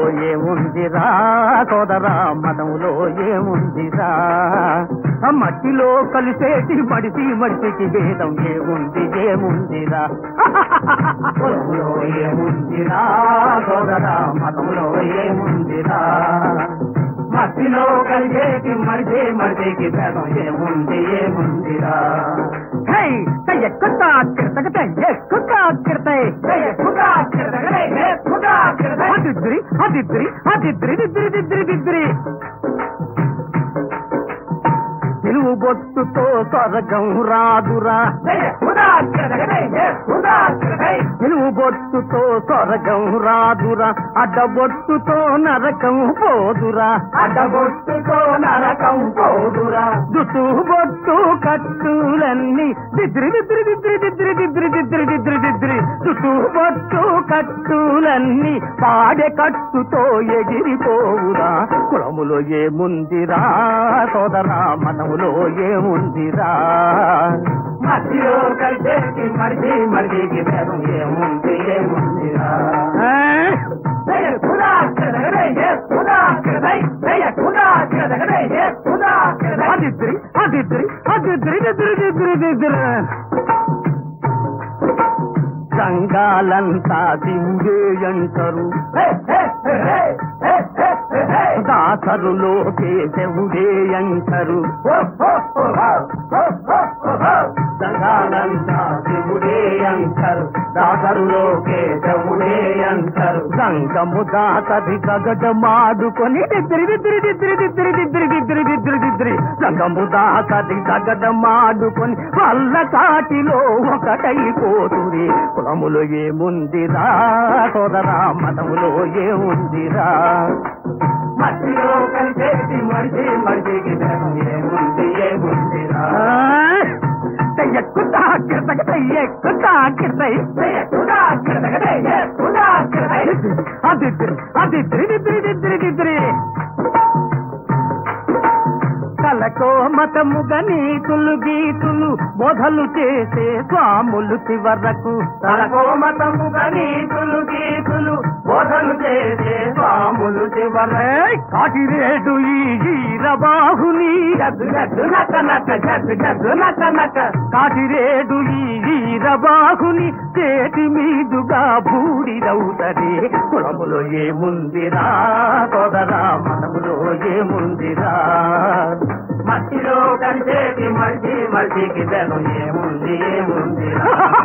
ఏముందిరా సోదరా మతములో ఏముందిరా ఆ మట్టిలో కలిసేటి మడిసి మడిసికి భేదం ఏముంది ఏముందిరా కులములో ఏముందిరా సోదరా మతంలో ఏముందిరా మట్టిలో కలిసేటి మడిసి మడిసికి భేదం ఏముంది ఏముందిరా హై ఎక్కుతా కిరతగత ఎక్కుతా కిరతై ఎక్కుతా కిరతగత ఎక్కుతా కిరతై అదిద్రి అదిద్రి అదిద్రి దిద్రి దిద్రి దిద్రి నిలువు బొట్టుతో స్వర్గం రాదురా నిలువు బొట్టుతో స్వర్గం రాదురా అడ్డబొట్టుతో నరకం పోదురా అడ్డబొట్టుతో నరకం పోదురా జుట్టు బొట్టు కట్టులన్నీ దిద్రి దిద్రి దిద్రి దిద్రి దిద్రి దిద్రి దిద్రి దిద్రి జుట్టు బొట్టు కట్టులన్నీ పాడె కట్టుతో ఎగిరిపోవురా కులములో ఏముందిరా సోదరా మనములో ఏముందిరా మధ్యలో కలిసేసి మడిచి మడిచికి భేదం ఏముంది ఏముందిరా అదిద్రి అదిద్రి అదిద్రి దిద్రి దిద్రి దిద్రి సంఘాలంతా దింగే అంటారు దాసరులో కేశవుడే అంటారు సంఘాలంతా శివుడే అంటారు దాసరులో కేశవుడే అంటారు సంగము దాసరి గగడమాడుకొని దిద్రి దిద్రి దిద్రి దిద్రి దిద్రి దిద్రి దిద్రి దిద్రి సంగము దాసరి గగడమాడుకొని వల్ల కాటిలో ఒకటైపోతురి కులములో ఏముందిరా సోదరా మతములో ఏముందిరా మట్టిలో కలిసేసి మడిచి మడిచికి ఏముంది ఏముందిరా ఎక్కుతా కిరతగత ఎక్కుతా కిరతై అదిద్రి అదిద్రి దిద్రి దిద్రి దిద్రి కలకో మతముగ నీతులు గీతులు బోధలు చేసే స్వాములు చివరకు కలకో మతముగ నీతులు గీతులు బోధలు చేసే స్వాములు చివర కాటిరేడు ఈ ఈరబాహుని కాటిరేడు ఈ ఈరబాహుని చేతి మీదుగా బూడిదవుతది కులములో ఏముందిరా సోదరా మనములో ఏముందిరా మట్టిలో కలిసేటి మల్చి మల్చికి బెలం ఏముంది ఏముందిరా